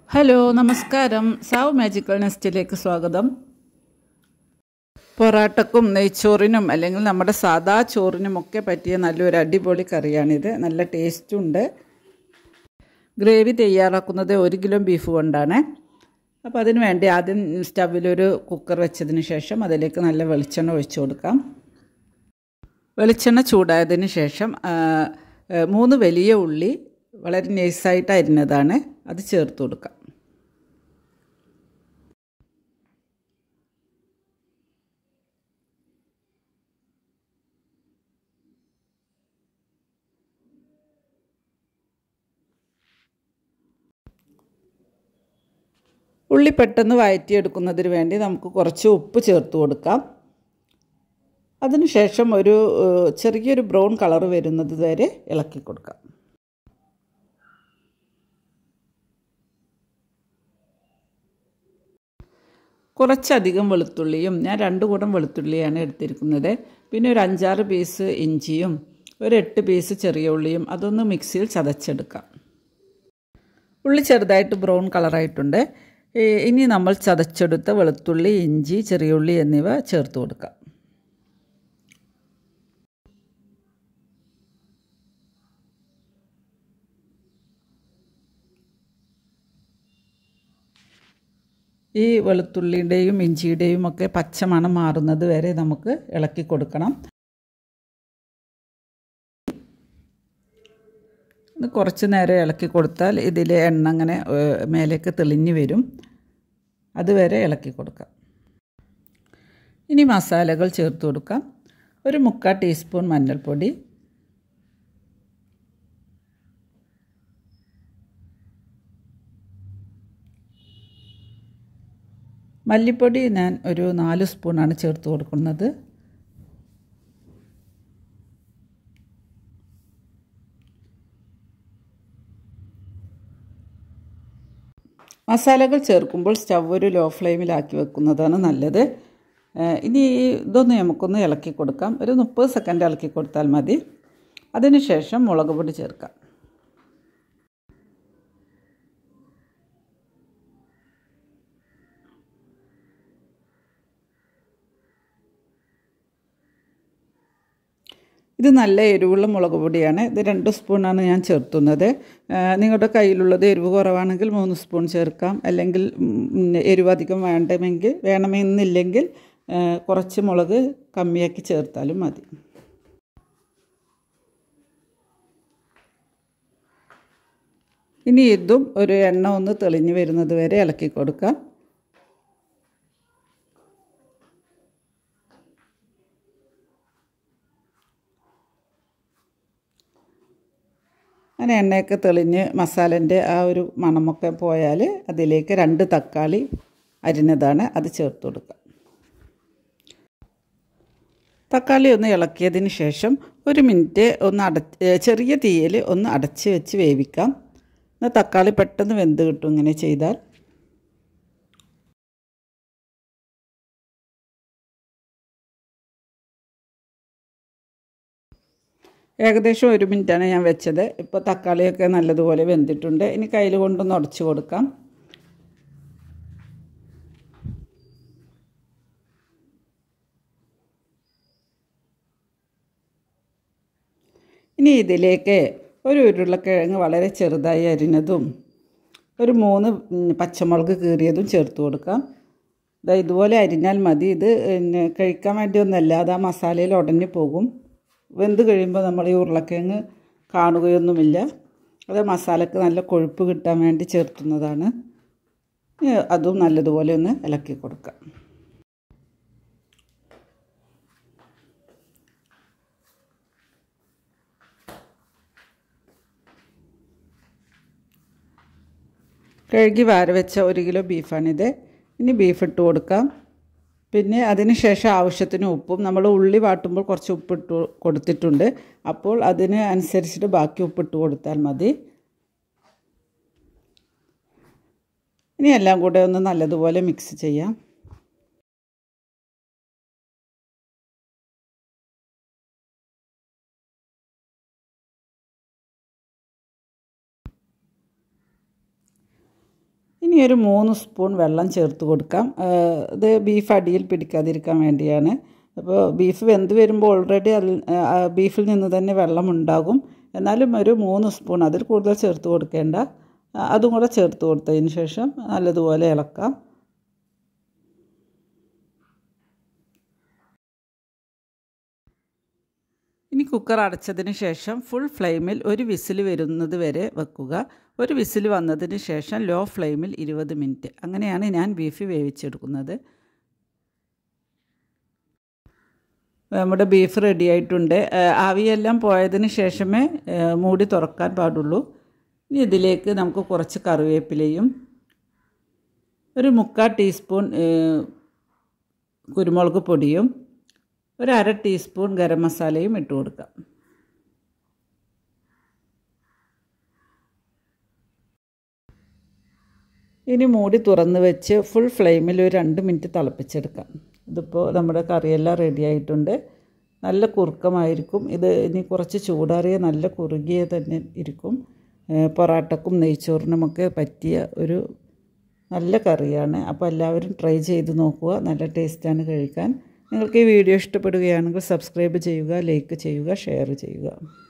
hello നമസ്കാരം സാവ് magical നെസ്റ്റിലേക്ക് സ്വാഗതം പൊറാട്ടക്കും നെയ്ച്ചോറിനും അല്ലെങ്കിൽ നമ്മുടെ സാദാ ചോറിനും ഒക്കെ പറ്റിയ നല്ലൊരു അടിപൊളി കറിയാണിത് നല്ല ടേസ്റ്റും ഉണ്ട് ഗ്രേവി തയ്യാറാക്കുന്നത് ഒരു കിലോ ബീഫ് കൊണ്ടാണ് അപ്പോൾ അതിന് വേണ്ടി ആദ്യം സ്റ്റവിലൊരു കുക്കർ വെച്ചതിന് ശേഷം അതിലേക്ക് നല്ല വെളിച്ചെണ്ണ ഒഴിച്ചു കൊടുക്കാം വെളിച്ചെണ്ണ ചൂടായതിന് ശേഷം ആ, ആ, മൂന്ന് വലിയ ഉള്ളി വളരെ നൈസായിട്ട് അരിഞ്ഞതാണ് അത് ചേർത്ത് കൊടുക്കാം ഉള്ളി പെട്ടെന്ന് വഴറ്റിയെടുക്കുന്നതിന് വേണ്ടി നമുക്ക് കുറച്ച് ഉപ്പ് ചേർത്ത് കൊടുക്കാം അതിനുശേഷം ഒരു ഏഹ്, ചെറിയൊരു ബ്രൗൺ കളർ വരുന്നത് വരെ ഇളക്കി കൊടുക്കാം കുറച്ചധികം വെളുത്തുള്ളിയും ഞാൻ രണ്ട് കൂടം വെളുത്തുള്ളിയാണ് എടുത്തിരിക്കുന്നത് പിന്നെ ഒരു അഞ്ചാറ് പീസ് ഇഞ്ചിയും ഒരു എട്ട് പീസ് ചെറിയ ഉള്ളിയും അതൊന്ന് മിക്സിയിൽ ചതച്ചെടുക്കാം ഉള്ളി ചെറുതായിട്ട് ബ്രൗൺ കളറായിട്ടുണ്ട് ഈ ഇനി നമ്മൾ ചതച്ചെടുത്ത വെളുത്തുള്ളി ഇഞ്ചി ചെറിയ ഉള്ളി എന്നിവ ചേർത്ത് കൊടുക്കാം ഈ വെളുത്തുള്ളിയുടെയും ഇഞ്ചിയുടെയും ഒക്കെ പച്ചമണം മാറുന്നത് വരെ നമുക്ക് ഇളക്കി കൊടുക്കണം ഇത് കുറച്ച് നേരം ഇളക്കി കൊടുത്താൽ ഇതിലെ എണ്ണ അങ്ങനെ ഏഹ്, മേലേക്ക് തെളിഞ്ഞു വരും അതുവരെ ഇളക്കി കൊടുക്കാം ഇനി മസാലകൾ ചേർത്ത് കൊടുക്കാം ഒരു മുക്കാൽ ടീസ്പൂൺ മഞ്ഞൾപ്പൊടി മല്ലിപ്പൊടി ഞാൻ ഒരു നാല് സ്പൂണാണ് ചേർത്ത് കൊടുക്കുന്നത് മസാലകൾ ചേർക്കുമ്പോൾ സ്റ്റവ് ഒരു ലോ ഫ്ലെയിമിലാക്കി വെക്കുന്നതാണ് നല്ലത് ഏഹ് ഇനി ഇതൊന്ന് നമുക്കൊന്ന് ഇളക്കി കൊടുക്കാം ഒരു മുപ്പത് സെക്കൻഡ് ഇളക്കി കൊടുത്താൽ മതി അതിനുശേഷം മുളക് പൊടി ചേർക്കാം ഇത് നല്ല എരിവുള്ള മുളക് പൊടിയാണ് ഇത് രണ്ട് സ്പൂണാണ് ഞാൻ ചേർത്തുന്നത് ആ, നിങ്ങളുടെ കയ്യിലുള്ളത് എരിവ് കുറവാണെങ്കിൽ മൂന്ന് സ്പൂൺ ചേർക്കാം അല്ലെങ്കിൽ ഉം, എരിവ് അധികം വേണ്ടമെങ്കിൽ വേണമെന്നില്ലെങ്കിൽ ആ, കുറച്ച് മുളക് കമ്മിയാക്കി ചേർത്താലും മതി ഇനി ഇതും ഒരു എണ്ണ ഒന്ന് തെളിഞ്ഞ് വരുന്നത് വരെ ഇളക്കി കൊടുക്കാം അങ്ങനെ എണ്ണയൊക്കെ തെളിഞ്ഞ് മസാലേൻ്റെ ആ ഒരു മണമൊക്കെ പോയാൽ അതിലേക്ക് രണ്ട് തക്കാളി അരിഞ്ഞതാണ് അത് ചേർത്ത് കൊടുക്കുക തക്കാളി ഒന്ന് ഇളക്കിയതിന് ശേഷം ഒരു മിനിറ്റ് ഒന്ന് അട ചെറിയ തീയിൽ ഒന്ന് അടച്ച് വെച്ച് വേവിക്കാം എന്നാൽ തക്കാളി പെട്ടെന്ന് വെന്ത് കിട്ടും ഇങ്ങനെ ചെയ്താൽ ഏകദേശം ഒരു മിനിറ്റാണ് ഞാൻ വെച്ചത് ഇപ്പോൾ തക്കാളിയൊക്കെ നല്ലതുപോലെ വെന്തിട്ടുണ്ട് ഇനി കയ്യിൽ കൊണ്ടൊന്ന് ഉടച്ചു കൊടുക്കാം ഇനി ഇതിലേക്ക് ഒരു ഉരുളക്കിഴങ്ങ് വളരെ ചെറുതായി അരിഞ്ഞതും ഒരു മൂന്ന് ഉം, പച്ചമുളക് കീറിയതും ചേർത്ത് കൊടുക്കാം ദാ ഇതുപോലെ അരിഞ്ഞാൽ മതി ഇത് പിന്നെ കഴിക്കാൻ വേണ്ടി ഒന്നല്ല അത് ആ മസാലയിൽ ഉടഞ്ഞു പോകും വെന്ത് കഴിയുമ്പോൾ നമ്മൾ ഈ ഉരുളക്കിഴങ്ങ് കാണുകയൊന്നുമില്ല അത് മസാലക്ക് നല്ല കൊഴുപ്പ് കിട്ടാൻ വേണ്ടി ചേർത്തുന്നതാണ് ഇനി അതും നല്ലതുപോലെ ഒന്ന് ഇളക്കി കൊടുക്കാം കഴുകി വാര വെച്ച ഒരു കിലോ ബീഫാണിത് ഇനി ബീഫ് ഇട്ട് കൊടുക്കാം പിന്നെ അതിന് ശേഷം ആവശ്യത്തിന് ഉപ്പും നമ്മൾ ഉള്ളി വാട്ടുമ്പോൾ കുറച്ച് ഉപ്പിട്ട് കൊടുത്തിട്ടുണ്ട് അപ്പോൾ അതിന് അനുസരിച്ചിട്ട് ബാക്കി ഉപ്പിട്ട് കൊടുത്താൽ മതി ഇനി എല്ലാം കൂടെ ഒന്ന് നല്ലതുപോലെ മിക്സ് ചെയ്യാം ഇനി ഒരു മൂന്ന് സ്പൂൺ വെള്ളം ചേർത്ത് കൊടുക്കാം ഇത് ബീഫ് അടിയിൽ പിടിക്കാതിരിക്കാൻ വേണ്ടിയാണ് അപ്പോൾ ബീഫ് വെന്ത് വരുമ്പോൾ ഓൾറെഡി ബീഫിൽ നിന്ന് തന്നെ വെള്ളം ഉണ്ടാകും എന്നാലും ഒരു മൂന്ന് സ്പൂൺ അതിൽ കൂടുതൽ ചേർത്ത് കൊടുക്കേണ്ട അതും കൂടെ ചേർത്ത് കൊടുത്തതിന് ശേഷം നല്ലതുപോലെ ഇളക്കാം ഇനി കുക്കർ അടച്ചതിന് ശേഷം ഫുൾ ഫ്ലെയിമിൽ ഒരു വിസിൽ വരുന്നത് വരെ വെക്കുക ഒരു വിസിൽ വന്നതിന് ശേഷം ലോ ഫ്ലെയിമിൽ ഇരുപത് മിനിറ്റ് അങ്ങനെയാണ് ഞാൻ ബീഫ് വേവിച്ചെടുക്കുന്നത് നമ്മുടെ ബീഫ് റെഡി ആയിട്ടുണ്ട് ആവിയെല്ലാം പോയതിന് ശേഷമേ മൂടി തുറക്കാൻ പാടുള്ളൂ ഇനി ഇതിലേക്ക് നമുക്ക് കുറച്ച് കറിവേപ്പിലയും ഒരു മുക്കാൽ ടീസ്പൂൺ കുരുമുളക് പൊടിയും ഒരു അര ടീസ്പൂൺ ഗരം മസാലയും ഇട്ട് കൊടുക്കാം ഇനി മൂടി തുറന്ന് വെച്ച് ഫുൾ ഫ്ലെയിമിൽ ഒരു രണ്ട് മിനിറ്റ് തിളപ്പിച്ചെടുക്കാം ഇതിപ്പോൾ നമ്മുടെ കറിയെല്ലാം റെഡി ആയിട്ടുണ്ട് നല്ല കുറുക്കമായിരിക്കും ഇത് ഇനി കുറച്ച് ചൂടാറിയ നല്ല കുറുകിയ തന്നെ ഇരിക്കും പൊറാട്ടക്കും നെയ്ച്ചോറിനുമൊക്കെ പറ്റിയ ഒരു നല്ല കറിയാണ് അപ്പോൾ എല്ലാവരും ട്രൈ ചെയ്ത് നോക്കുക നല്ല ടേസ്റ്റാണ് കഴിക്കാൻ നിങ്ങൾക്ക് ഈ വീഡിയോ ഇഷ്ടപ്പെടുകയാണെങ്കിൽ സബ്സ്ക്രൈബ് ചെയ്യുക ലൈക്ക് ചെയ്യുക ഷെയർ ചെയ്യുക